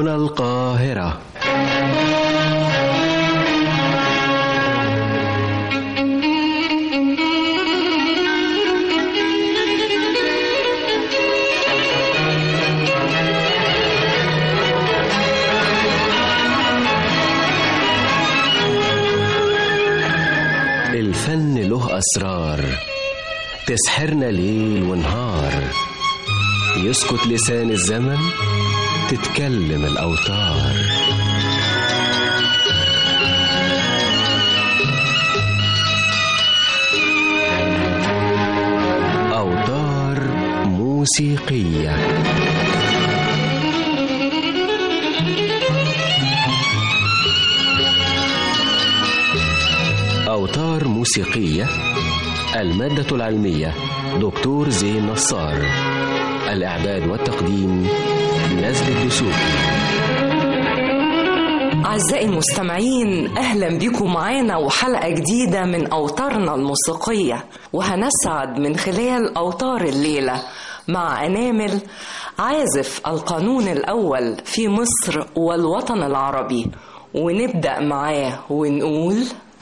هنا القاهرة الفن له أسرار تسحرنا ليل ونهار يسكت لسان الزمن تتكلم الأوتار أوتار موسيقية أوتار موسيقية المادة العلمية دكتور زين نصار الإعداد والتقديم نزل الدسوقي أعزائي المستمعين أهلا بكم معانا وحلقة جديدة من أوتارنا الموسيقية وهنسعد من خلال أوتار الليلة مع أنامل عازف القانون الأول في مصر والوطن العربي ونبدأ معاه ونقول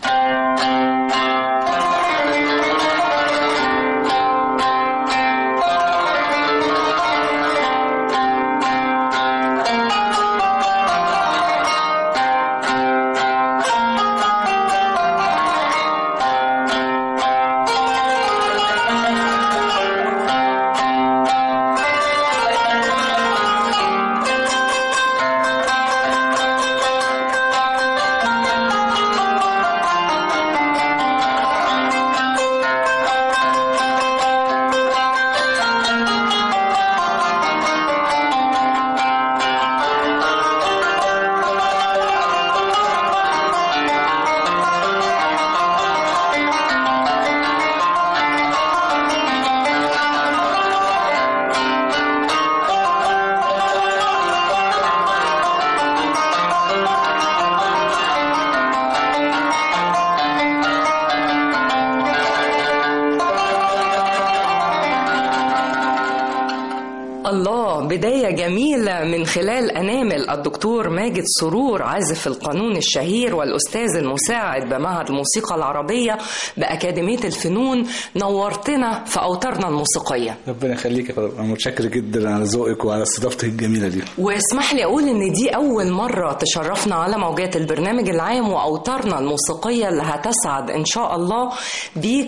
الله بداية جميلة من خلال أنامل الدكتور ماجد سرور عازف القانون الشهير والأستاذ المساعد بمعهد الموسيقى العربية بأكاديمية الفنون نورتنا في أوتارنا الموسيقية ربنا يخليك يا فندم انا متشكر جدا على ذوقك وعلى استضافتك الجميله دي واسمح لي أقول إن دي أول مرة تشرفنا على موجات البرنامج العام وأوتارنا الموسيقية اللي هتسعد إن شاء الله بيك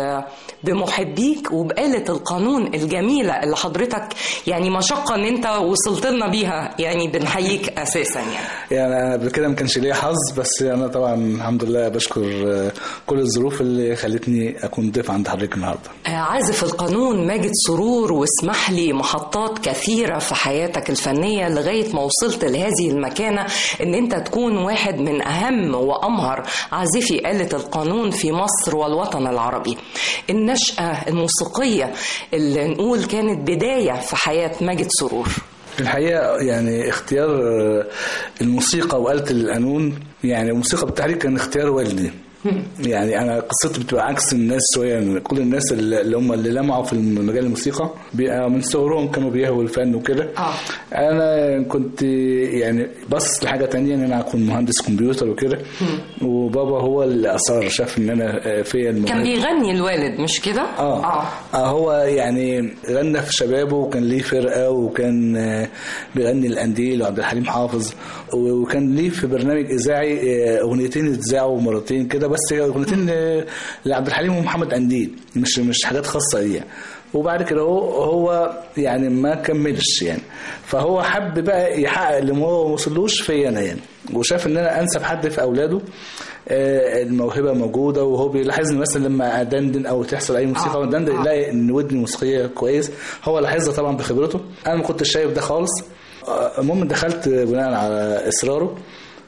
وبمحبيك وبآلة القانون الجميلة اللي حضرتك يعني مشقة إن أنت وصلت لنا بيها يعني بنحييك أساسا يعني يعني انا قبل كده ما كانش ليا حظ بس انا طبعا الحمد لله بشكر آه، كل الظروف اللي خلتني اكون ضيف عند حضرتك النهارده عازف القانون ماجد سرور واسمح لي محطات كثيرة في حياتك الفنية لغاية ما وصلت لهذه المكانة ان انت تكون واحد من اهم وامهر عازفي آلة القانون في مصر والوطن العربي النشأة الموسيقية اللي نقول كانت بداية في حياة ماجد سرور الحقيقه يعني اختيار آه، الموسيقى وآلة القانون يعني الموسيقى بالتحديد كان اختيار والدي يعني انا قصتي بتبقى عكس الناس شويه يعني كل الناس اللي اللي هم اللي لمعوا في مجال الموسيقى بيبقى من صغرهم كانوا بيهووا الفن وكده آه. انا كنت يعني بص لحاجه تانية ان انا اكون مهندس كمبيوتر وكده وبابا هو اللي اصر شاف ان انا فيا كان الموهبه بيغني الوالد مش كده؟ اه اه هو يعني غنى في شبابه وكان ليه فرقه وكان آه، بيغني الانديل وعبد الحليم حافظ و- وكان ليه في برنامج اذاعي آه، اغنيتين اتذاعوا مرتين كده بس هي اغنيتين آه، لعبد الحليم ومحمد انديل مش مش حاجات خاصه ليه وبعد كده هو هو يعني ما كملش يعني فهو حب بقى يحقق اللي ما هو وصلوش فيا انا يعني وشاف ان انا انسب حد في اولاده آه، الموهبه موجوده وهو بيلاحظني مثلا لما ادندن او تحصل اي موسيقى آه. ودندن آه. يلاقي ان ودني موسيقيه كويس هو لاحظها طبعا بخبرته انا ما كنتش شايف ده خالص آه، المهم دخلت بناء على اصراره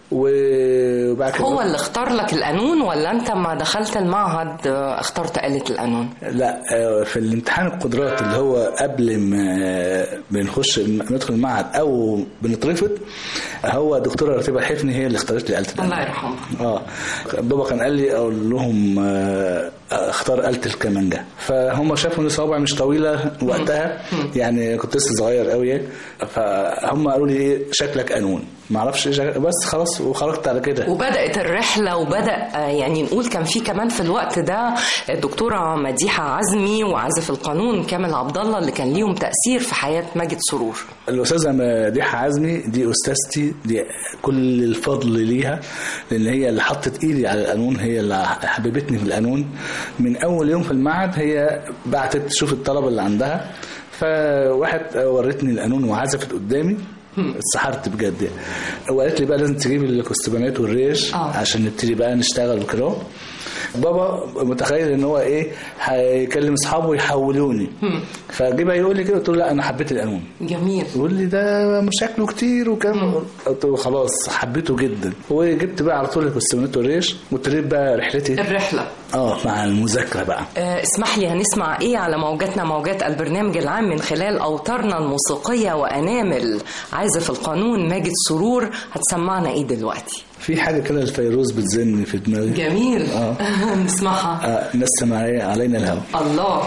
وبعد كده هو اللي اختار لك القانون ولا انت ما دخلت المعهد آه، اخترت آلة القانون؟ لا آه، في الامتحان القدرات اللي هو قبل ما بنخش ندخل المعهد او بنترفض هو دكتوره رتيبه الحفني هي اللي اختارت لي آلة القانون الله يرحمه اه بابا كان قال لي اقول لهم آه، اختار آلة الكمانجة فهم شافوا ان صوابعي مش طويلة وقتها يعني كنت لسه صغير قوي فهم قالوا لي ايه شكلك قانون ما اعرفش ايه شكل- بس خلاص وخرجت على كده وبدأت الرحلة وبدأ آه، يعني نقول كان في كمان في الوقت ده الدكتورة مديحة عزمي وعازف القانون كامل عبد الله اللي كان ليهم تأثير في حياة ماجد سرور الاستاذه مديحه عزمي دي استاذتي دي كل الفضل ليها لان هي اللي حطت ايدي على القانون هي اللي حببتني في القانون من اول يوم في المعهد هي بعتت تشوف الطلبه اللي عندها فواحد ورتني القانون وعزفت قدامي اتسحرت بجد يعني وقالت لي بقى لازم تجيب الكوستبانات والريش آه. عشان نبتدي بقى نشتغل وكده بابا متخيل ان هو ايه هيكلم اصحابه يحولوني فجه بقى يقول لي كده قلت له لا انا حبيت القانون جميل يقول لي ده مشاكله كتير وكان قلت له خلاص حبيته جدا وجبت بقى على طول الكوستيمات والريش وابتديت بقى رحلتي الرحلة اه مع المذاكره بقى آه، اسمح لي هنسمع ايه على موجاتنا موجات البرنامج العام من خلال اوتارنا الموسيقيه وانامل عازف القانون ماجد سرور هتسمعنا ايه دلوقتي في حاجه كده الفيروز بتزن في دماغي جميل آه. نسمعها آه نسم علي- علينا الهوى الله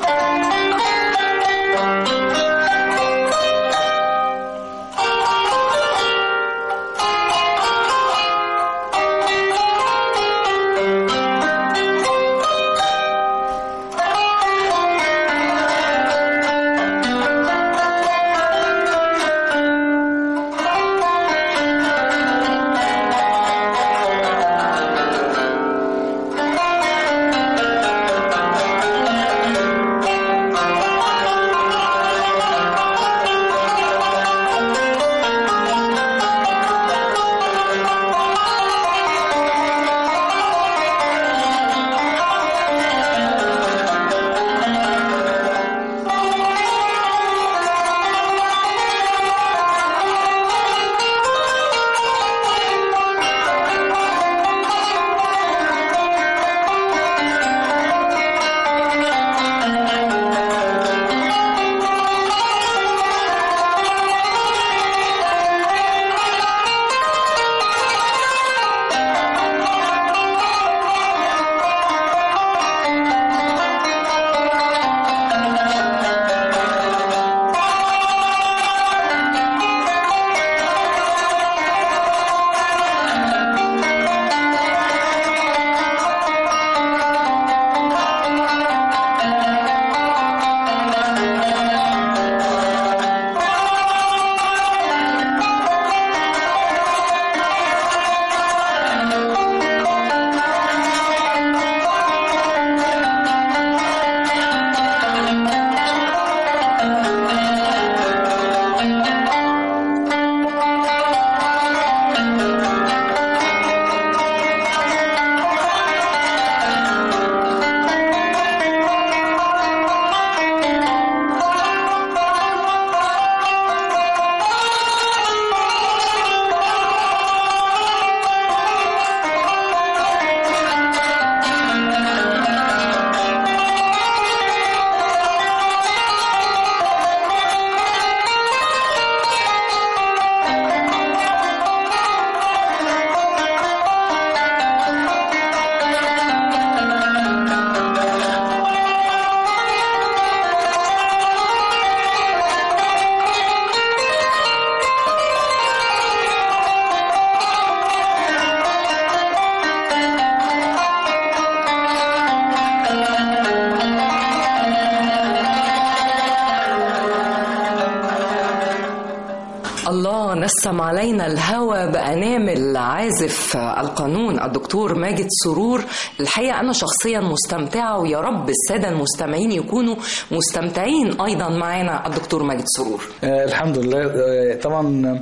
الله نسم علينا الهوى بأنامل عازف القانون الدكتور ماجد سرور الحقيقة أنا شخصيا مستمتعة ويا رب السادة المستمعين يكونوا مستمتعين أيضا معنا الدكتور ماجد سرور آه الحمد لله آه طبعا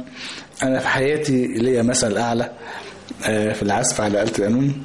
انا في حياتي ليا مثل اعلى آه في العزف على آلة القانون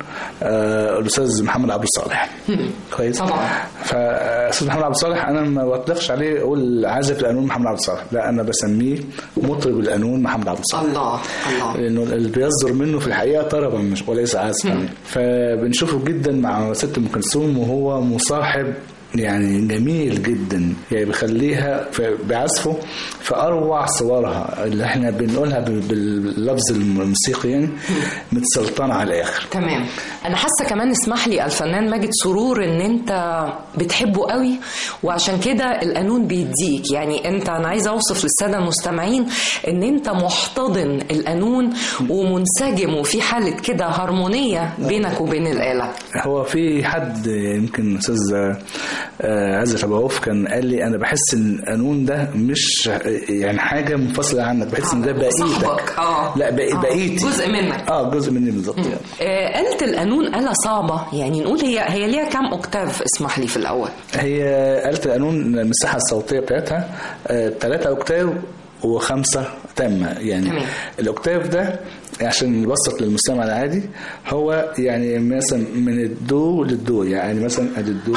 آه الاستاذ محمد عبد الصالح كويس طبعا. فاستاذ محمد عبد الصالح انا ما بطلقش عليه اقول عازف القانون محمد عبد الصالح لا انا بسميه مطرب القانون محمد عبد الصالح الله الله لانه اللي بيصدر منه في الحقيقه طربا مش وليس عزفا فبنشوفه جدا مع ست ام كلثوم وهو مصاحب يعني جميل جدا يعني بيخليها في- بعزفه في اروع صورها اللي احنا بنقولها بال- باللفظ الموسيقي يعني متسلطنه على الاخر تمام انا حاسه كمان اسمح لي الفنان ماجد سرور ان انت بتحبه قوي وعشان كده القانون بيديك يعني انت انا عايزه اوصف للساده المستمعين ان انت محتضن القانون ومنسجم وفي حاله كده هارمونيه بينك وبين الاله هو في حد يمكن استاذ آه، عزت ابو عوف كان قال لي انا بحس ان القانون ده مش يعني حاجه منفصله عنك بحس ان ده صاحبك، بقيتك آه. لا بقي آه، بقيتي جزء منك. اه جزء مني بالظبط يعني. آه، آلة القانون آلة صعبة يعني نقول هي هي ليها كام أوكتاف اسمح لي في الأول هي آلة القانون المساحة الصوتية بتاعتها ثلاثة أوكتاف وخمسة تامة يعني تمام. الأوكتاف ده عشان نبسط للمستمع العادي هو يعني مثلا من الدو للدو يعني مثلا ادي الدو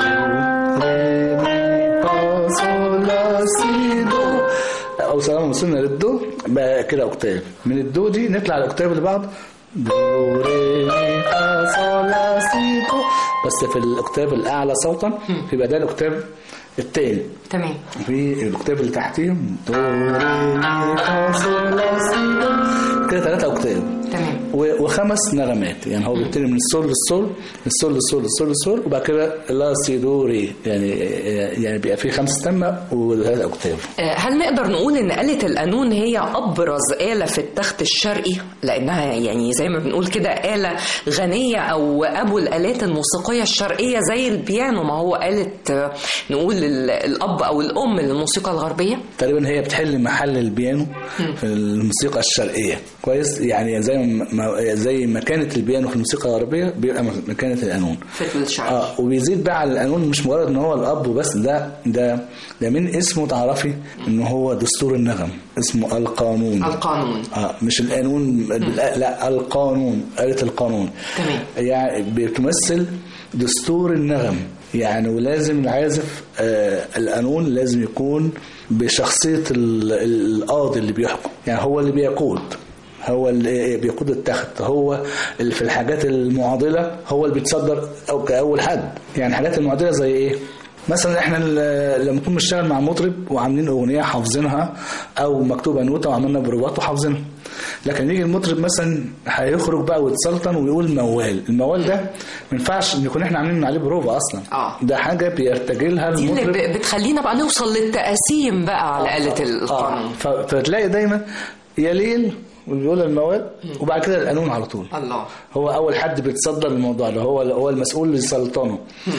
ري مي فا صول لا سي دو او سواء وصلنا للدو بقى كده اوكتاف من الدو دي نطلع الاوكتاف اللي بعد دو ري مي فا صول لا سي دو بس في الاوكتاف الاعلى صوتا يبقى ده الاوكتاف التاني تمام في الاوكتاف اللي تحتيهم دو ري مي فا صول لا سي دو كده ثلاثة اوكتاف تمام و- وخمس نغمات يعني هو بيبتدي من السول للسول من السول للسول للسول للسول وبعد كده لا سي دو ري يعني يعني بيبقى فيه خمس تمة وثلاث اوكتاف آه، هل نقدر نقول ان آلة القانون هي أبرز آلة في التخت الشرقي لأنها يعني زي ما بنقول كده آلة غنية أو أبو الآلات الموسيقية الشرقية زي البيانو ما هو آلة آه، نقول ال- الأب أو الأم للموسيقى الغربية تقريبا هي بتحل محل البيانو في الموسيقى الشرقيه كويس يعني زي ما زي مكانه البيانو في الموسيقى الغربيه بيبقى مكانه القانون في الشرقي اه وبيزيد بقى على القانون مش مجرد ان هو الاب وبس ده ده ده من اسمه تعرفي ان هو دستور النغم اسمه القانون القانون اه مش القانون لا, لا القانون آلة القانون تمام. يعني بتمثل دستور النغم يعني ولازم العازف آه القانون لازم يكون بشخصية ال- القاضي اللي بيحكم يعني هو اللي بيقود هو اللي بيقود التخت هو اللي في الحاجات المعضلة هو اللي بيتصدر أو كأول حد يعني الحاجات المعضلة زي إيه مثلا احنا ال- لما نكون بنشتغل مع مطرب وعاملين اغنيه حافظينها او مكتوبه نوته وعملنا بروفات وحافظينها لكن يجي المطرب مثلا هيخرج بقى ويتسلطن ويقول موال الموال ده ما ينفعش نكون احنا عاملين عليه بروفه اصلا آه. ده حاجه بيرتجلها دي اللي المطرب ب- بتخلينا بقى نوصل للتقاسيم بقى على آلة القانون ف- فتلاقي دايما يا ليل وبيقول الموال وبعد كده القانون على طول الله هو اول حد بيتصدر الموضوع ده هو هو المسؤول اللي يسلطنه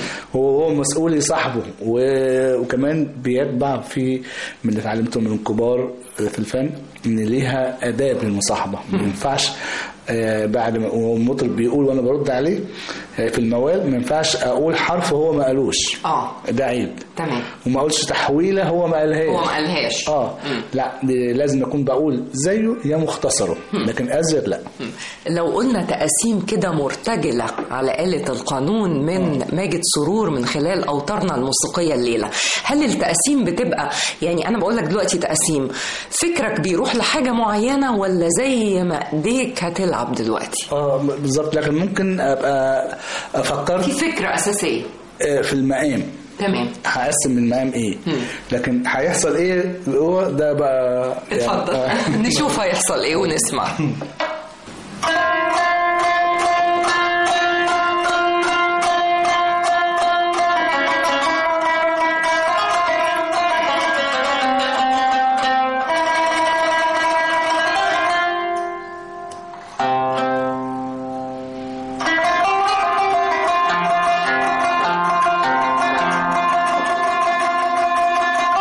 هو هو المسؤول يصاحبه و- وكمان بيتبع في من اللي اتعلمته من الكبار في الفن ان ليها اداب للمصاحبه ما ينفعش آه، بعد ما المطرب بيقول وانا برد عليه آه، في الموال ما ينفعش اقول حرف هو ما قالوش اه ده عيب تمام وما اقولش تحويله هو ما قالهاش هو ما قالهاش اه لا دي لازم اكون بقول زيه يا مختصره لكن ازيد لا لو قلنا تقاسيم كده مرتجلة على آلة القانون من ماجد سرور من خلال أوتارنا الموسيقية الليلة هل التقاسيم بتبقى يعني أنا بقول لك دلوقتي تقاسيم فكرك بيروح لحاجة معينة ولا زي ما إيديك هتلعب دلوقتي اه بالظبط لكن ممكن ابقى افكر في فكرة أساسية آه، في المقام تمام هقسم المقام ايه لكن هيحصل ايه هو ده بقى يعني- اتفضل آه. نشوف هيحصل إيه ونسمع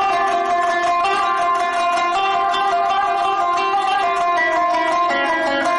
Thank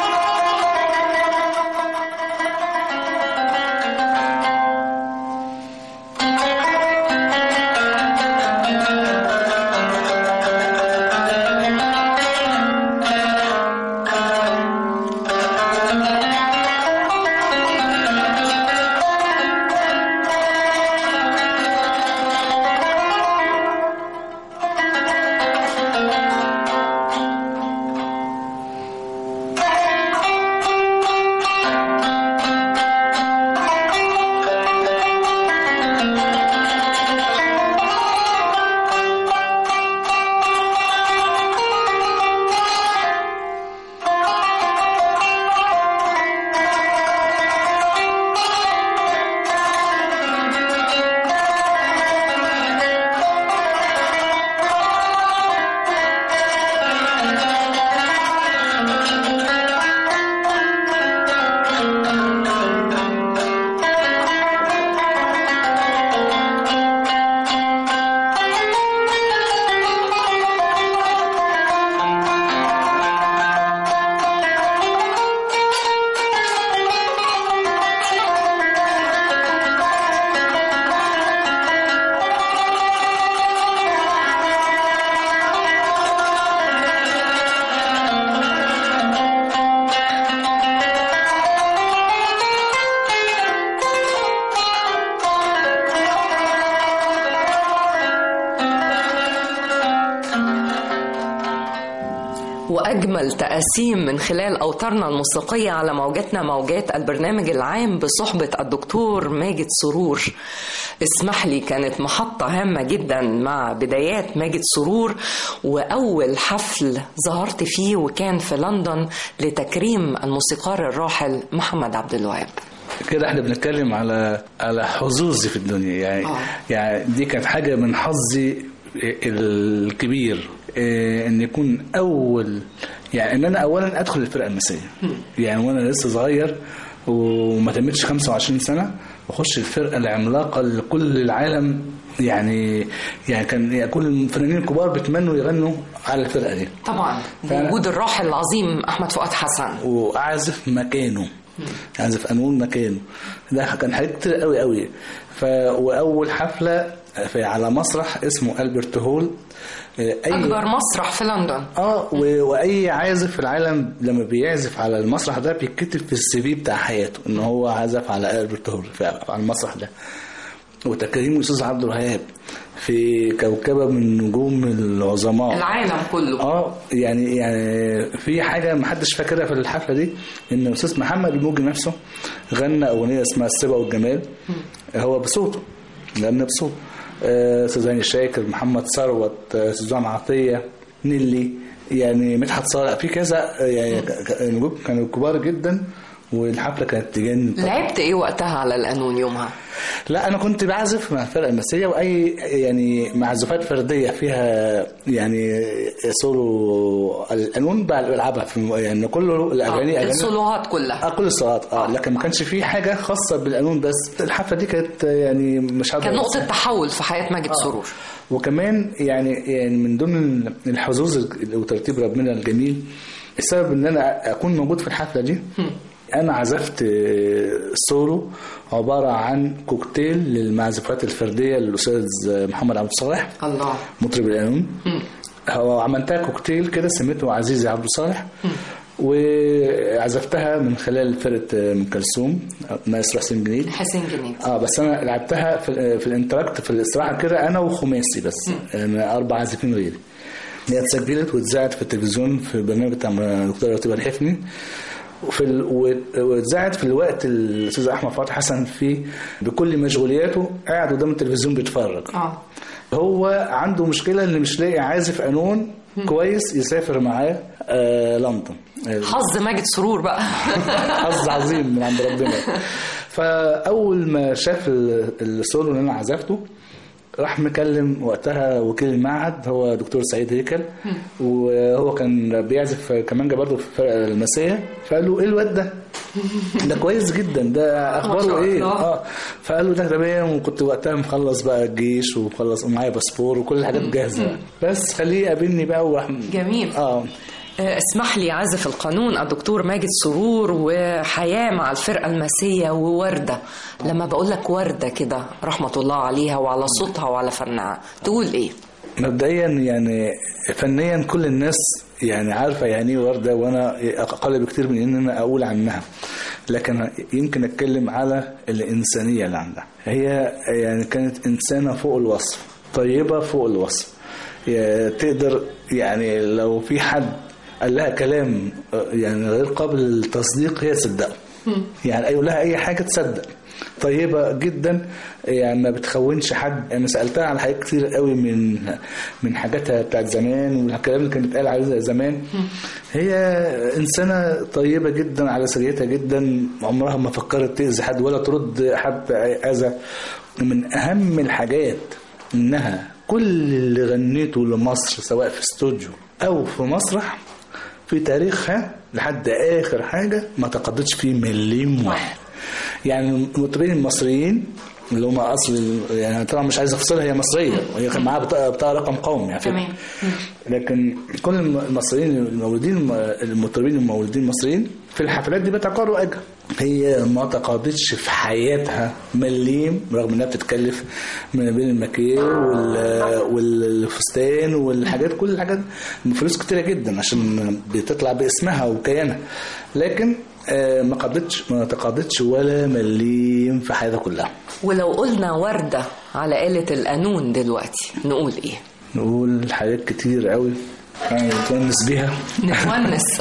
وأجمل تقاسيم من خلال أوتارنا الموسيقية على موجاتنا موجات البرنامج العام بصحبة الدكتور ماجد سرور اسمح لي كانت محطة هامة جدا مع بدايات ماجد سرور وأول حفل ظهرت فيه وكان في لندن لتكريم الموسيقار الراحل محمد عبد الوهاب كده احنا بنتكلم على على حظوظي في الدنيا يعني آه. يعني دي كانت حاجه من حظي الكبير إيه، ان يكون اول يعني ان انا اولا ادخل الفرقه المسيه يعني وانا لسه صغير وما تمتش 25 سنه واخش الفرقه العملاقه اللي كل العالم يعني يعني كان يعني كل الفنانين الكبار بيتمنوا يغنوا على الفرقه دي طبعا فعلا. وجود الراحل العظيم أحمد فؤاد حسن واعزف مكانه اعزف قانون مكانه ده كان حاجات كتير قوي قوي ف واول حفله في على مسرح اسمه البرت هول اي أكبر مسرح في لندن اه و- واي عازف في العالم لما بيعزف على المسرح ده بيتكتب في السي في بتاع حياته ان هو عزف على البرت هول في- على المسرح ده وتكريم الاستاذ عبد الوهاب في كوكبه من نجوم العظماء العالم كله اه يعني يعني في حاجه ما حدش فاكرها في الحفله دي ان الاستاذ محمد الموجي نفسه غنى اغنيه اسمها السبا والجمال هو بصوته غنى بصوته آه، استاذ هاني شاكر محمد ثروت آه، سوزان عطيه نيلي يعني مدحت صالح في كذا آه، يعني ك- ك- نجوم كانوا كبار جدا والحفله كانت تجن لعبت ايه وقتها على القانون يومها لا انا كنت بعزف مع الفرقه المسيه واي يعني معزوفات فرديه فيها يعني سولو القانون بلعبها في يعني كله الاغاني آه، اغاني السولوهات كلها اه كل الصلاه اه لكن ما كانش في حاجه خاصه بالقانون بس الحفله دي كانت يعني مش هقدر كان أنساها. نقطة تحول في حياة ماجد سرور وكمان يعني يعني من ضمن الحظوظ وترتيب ربنا الجميل السبب ان انا اكون موجود في الحفله دي انا عزفت آه، سولو عباره عن كوكتيل للمعزوفات الفرديه للاستاذ محمد عبد الصالح الله مطرب القانون هو عملتها كوكتيل كده سميته عزيزي عبد الصالح وعزفتها من خلال فرقه ام كلثوم مايسترو حسين جنيد حسين جنيد اه بس انا لعبتها في, في الانتراكت في الاستراحه كده انا وخماسي بس يعني اربع عازفين غيري هي اتسجلت واتذاعت في التلفزيون في برنامج بتاع دكتور رتيبه الحفني وفي ال... و- واتذاعت في الوقت الاستاذ احمد فتحي حسن فيه بكل مشغولياته قاعد قدام التلفزيون بيتفرج اه هو عنده مشكله ان مش لاقي عازف قانون كويس يسافر معاه آه لندن آه، حظ ماجد سرور بقى حظ عظيم من عند ربنا فاول ما شاف ال- السولو اللي انا عزفته راح مكلم وقتها وكيل المعهد هو دكتور سعيد هيكل وهو كان بيعزف كمانجا برضه في الفرقه المسيه فقال له ايه الواد ده؟ ده كويس جدا ده ما اخباره شاء ايه؟ الله. اه فقال له ده تمام وكنت وقتها مخلص بقى الجيش ومخلص ومعايا باسبور وكل الحاجات جاهزه بس خليه يقابلني بقى وراح جميل. اه آه، اسمح لي عازف القانون الدكتور ماجد سرور وحياة مع الفرقة المسية ووردة لما بقول لك وردة كده رحمة الله عليها وعلى صوتها وعلى فنها تقول ايه مبدئيا يعني فنيا كل الناس يعني عارفه يعني ايه ورده وانا اقل بكتير من ان انا اقول عنها لكن يمكن اتكلم على الانسانيه اللي عندها هي يعني كانت انسانه فوق الوصف طيبه فوق الوصف يعني تقدر يعني لو في حد قال لها كلام يعني غير قابل للتصديق هي تصدقه يعني يقول لها اي حاجه تصدق طيبه جدا يعني ما بتخونش حد انا سالتها على حاجات كتير قوي من من حاجاتها بتاعت زمان والكلام اللي كان بيتقال عليها زمان هي انسانه طيبه جدا على سريتها جدا عمرها ما فكرت تاذي حد ولا ترد حد اذى من اهم الحاجات انها كل اللي غنيته لمصر سواء في استوديو او في مسرح في تاريخها لحد اخر حاجه ما تقدتش فيه مليم واحد يعني المطربين المصريين اللي هم اصل يعني طبعا مش عايز افصلها هي مصريه وهي كان معاها بطاقه بطاقة رقم قومي يعني تمام. لكن كل المصريين المولودين المطربين المولودين مصريين في الحفلات دي بتقروا اجر هي ما تقاضتش في حياتها مليم رغم انها بتتكلف من بين الماكيه وال- والفستان والحاجات كل الحاجات فلوس كتيره جدا عشان بتطلع باسمها وكيانها لكن آه، ما قضتش ما تقاضتش ولا مليم في حياتها كلها ولو قلنا وردة على آلة القانون دلوقتي نقول ايه نقول حاجات كتير قوي يعني نتونس بيها نتونس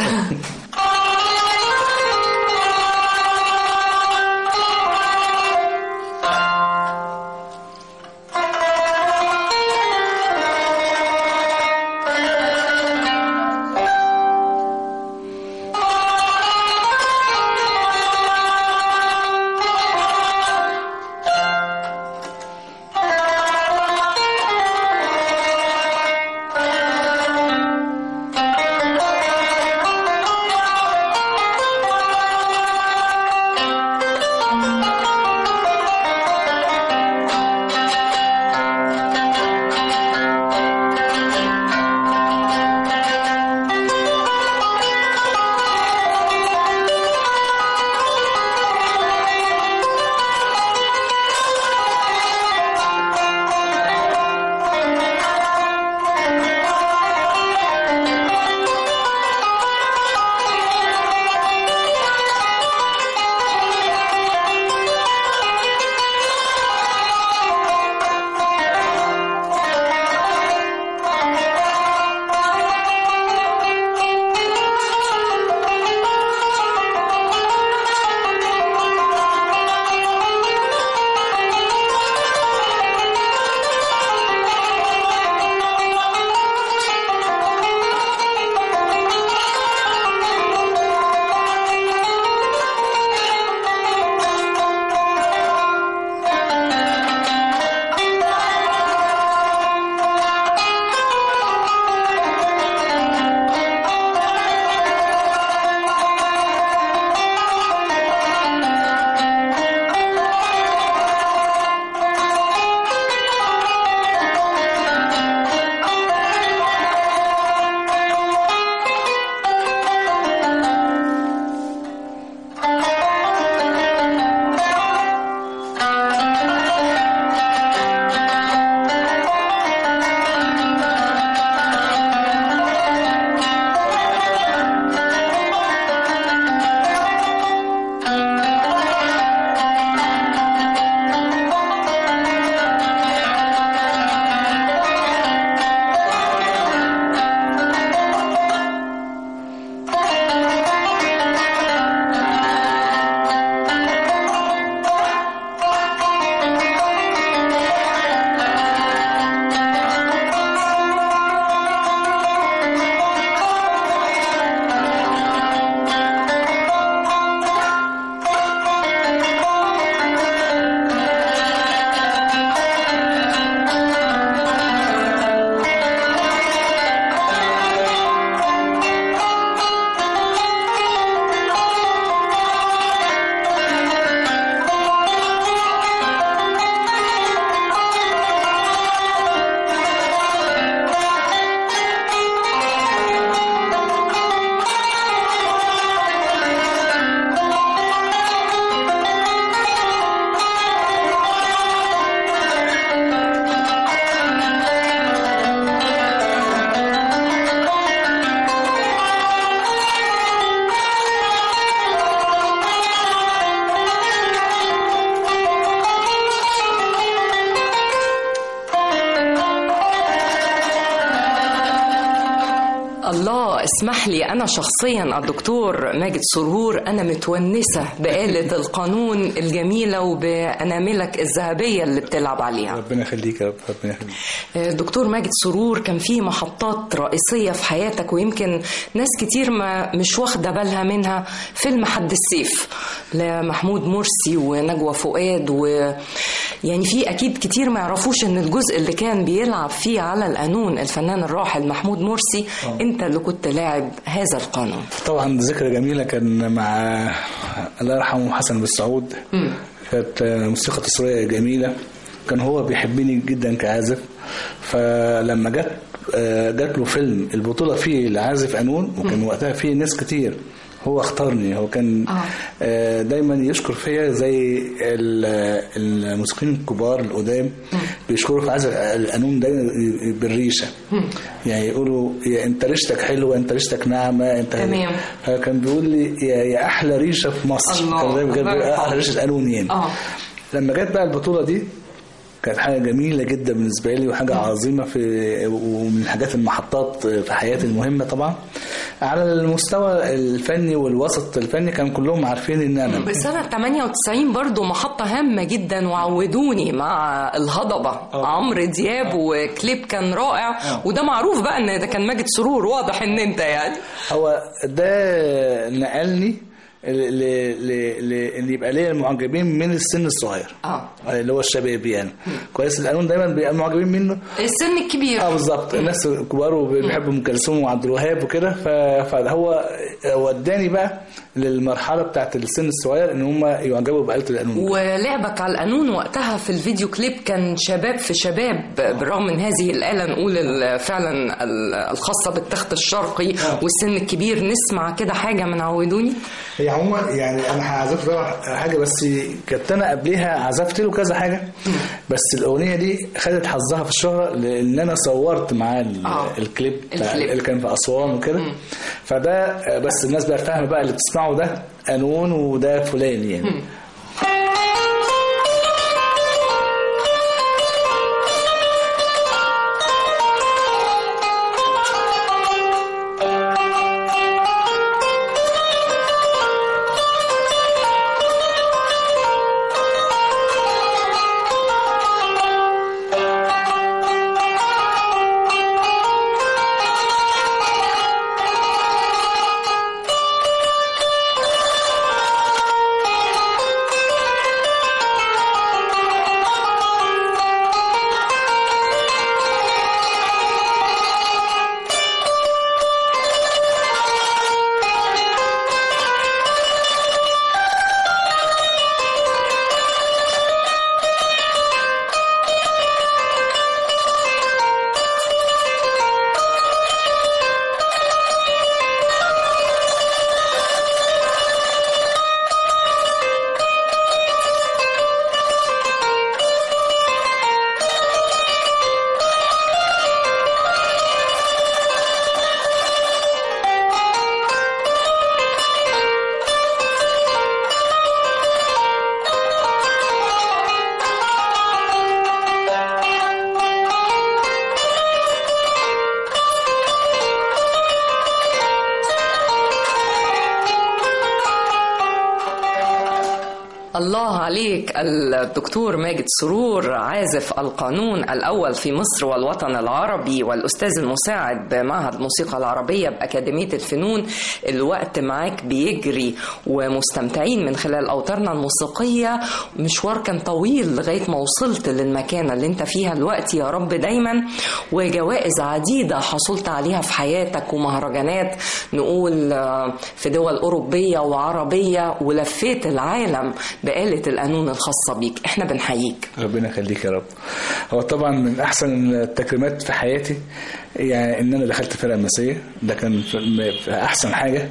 الله اسمح لي أنا شخصيا الدكتور ماجد سرور أنا متونسة بآلة القانون الجميلة وبأناملك الذهبية اللي بتلعب عليها ربنا يخليك يا رب ربنا يخليك دكتور ماجد سرور كان في محطات رئيسية في حياتك ويمكن ناس كتير ما مش واخدة بالها منها فيلم حد السيف لمحمود مرسي ونجوى فؤاد و يعني في اكيد كتير ما يعرفوش ان الجزء اللي كان بيلعب فيه على القانون الفنان الراحل محمود مرسي آه. انت اللي كنت لاعب هذا القانون طبعا ذكرى جميلة كان مع الله يرحمه حسن بالسعود كانت موسيقى تصويرية جميلة كان هو بيحبني جدا كعازف فلما جت جات له فيلم البطولة فيه لعازف قانون وكان وقتها فيه ناس كتير هو اختارني هو كان آه. آه، دايما يشكر فيا زي ال- الموسيقيين الكبار القدام بيشكروا في عزف القانون ده بالريشه يعني يقولوا يا انت ريشتك حلوه انت ريشتك ناعمه انت تمام. فكان بيقول لي يا, يا احلى ريشه في مصر الله. كان دايما كان بيقول الله احلى ريشه قانون يعني اه لما جت بقى البطوله دي كانت حاجه جميله جدا بالنسبه لي وحاجه عظيمه في ومن الحاجات المحطات في حياتي المهمه طبعا على المستوى الفني والوسط الفني كان كلهم عارفين ان انا سنة 98 برضو محطة هامة جدا وعودوني مع الهضبة عمرو دياب وكليب كان رائع وده معروف بقى ان ده كان ماجد سرور واضح ان انت يعني هو ده نقلني ل- ل- ل- ل- ان يبقى ليا المعجبين من السن الصغير اه اللي هو الشباب يعني كويس القانون دايما بيبقى معجبين منه السن الكبير اه بالظبط الناس الكبار وبيحبوا ام كلثوم وعبد الوهاب وكده ف- فهو وداني بقى للمرحله بتاعت السن الصغير ان هم يعجبوا بآلة القانون ولعبك على القانون وقتها في الفيديو كليب كان شباب في شباب بالرغم من هذه الآلة نقول ال- فعلا ال- الخاصة بالتخت الشرقي والسن الكبير نسمع كده حاجة من عودوني هي عموما يعني انا عزفت طبعا حاجه بس كنت انا قبلها عزفت له كذا حاجه بس الاغنيه دي خدت حظها في الشهره لان انا صورت معاه ال- آه. الكليب بتاع- الكليب. اللي كان في اسوان وكده فده بس الناس بقى فاهمه بقى اللي بتسمعه ده قانون وده فلان يعني الله عليك الدكتور ماجد سرور عازف القانون الأول في مصر والوطن العربي والأستاذ المساعد بمعهد الموسيقى العربية بأكاديمية الفنون الوقت معاك بيجري ومستمتعين من خلال أوتارنا الموسيقية مشوار كان طويل لغاية ما وصلت للمكانة اللي انت فيها الوقت يا رب دايما وجوائز عديدة حصلت عليها في حياتك ومهرجانات نقول آه، في دول أوروبية وعربية ولفيت العالم بآلة القانون الخاصة بيك احنا بنحييك ربنا يخليك يا رب هو طبعا من احسن التكريمات في حياتي يعني ان انا دخلت فرقه مسيه ده كان في في احسن حاجه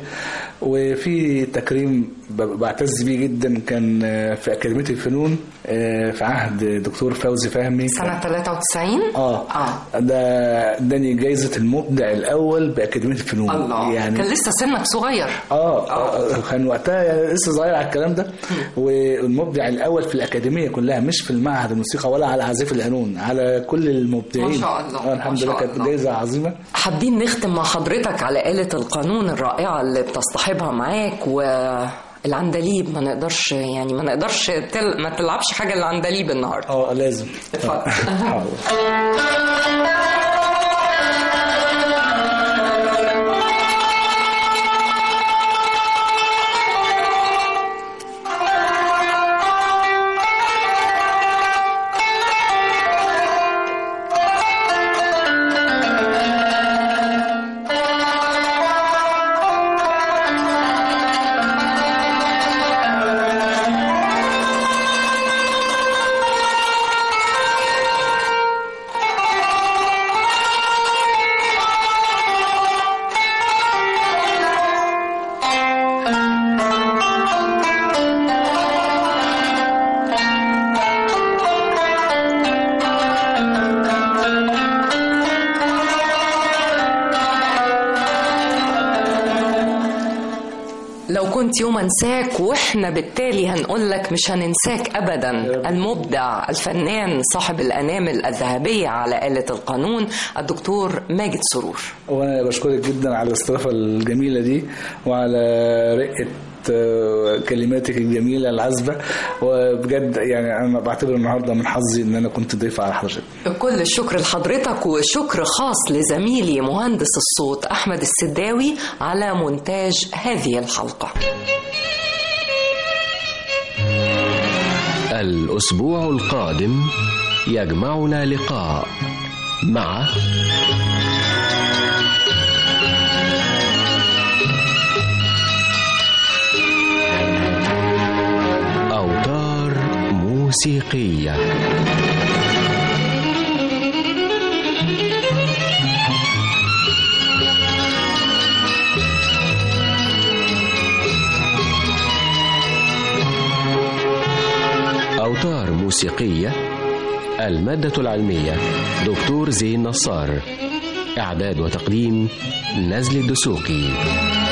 وفي تكريم ب- بعتز بيه جدا كان في اكاديميه الفنون آه، في عهد دكتور فوزي فهمي سنة 93 اه اه ده اداني جايزه المبدع الاول باكاديميه الفنون الله يعني كان لسه سنك صغير اه آه، كان وقتها يعني لسه صغير على الكلام ده والمبدع الاول في الاكاديميه كلها مش في المعهد الموسيقى ولا على عازف القانون على كل المبدعين ما شاء الله، آه، الحمد ما لله شاء كانت الله. جايزه عظيمه حابين نختم مع حضرتك على آلة القانون الرائعة اللي بتصطحبها معاك و العندليب ما نقدرش يعني ما نقدرش تل... ما تلعبش حاجة العندليب النهارده اه لازم اتفضل. حاضر. Thank لو كنت يوم انساك واحنا بالتالي هنقول لك مش هننساك ابدا المبدع الفنان صاحب الانامل الذهبيه على آلة القانون الدكتور ماجد سرور وانا بشكرك جدا على الاستضافه الجميله دي وعلى رقه آه، كلماتك الجميله العذبه وبجد يعني انا بعتبر النهارده من حظي ان انا كنت ضيف على حضرتك كل الشكر لحضرتك وشكر خاص لزميلي مهندس الصوت احمد السداوي على مونتاج هذه الحلقه الأسبوع القادم يجمعنا لقاء مع أوتار موسيقية أوتار موسيقية المادة العلمية دكتور زين نصار إعداد وتقديم نزل الدسوقي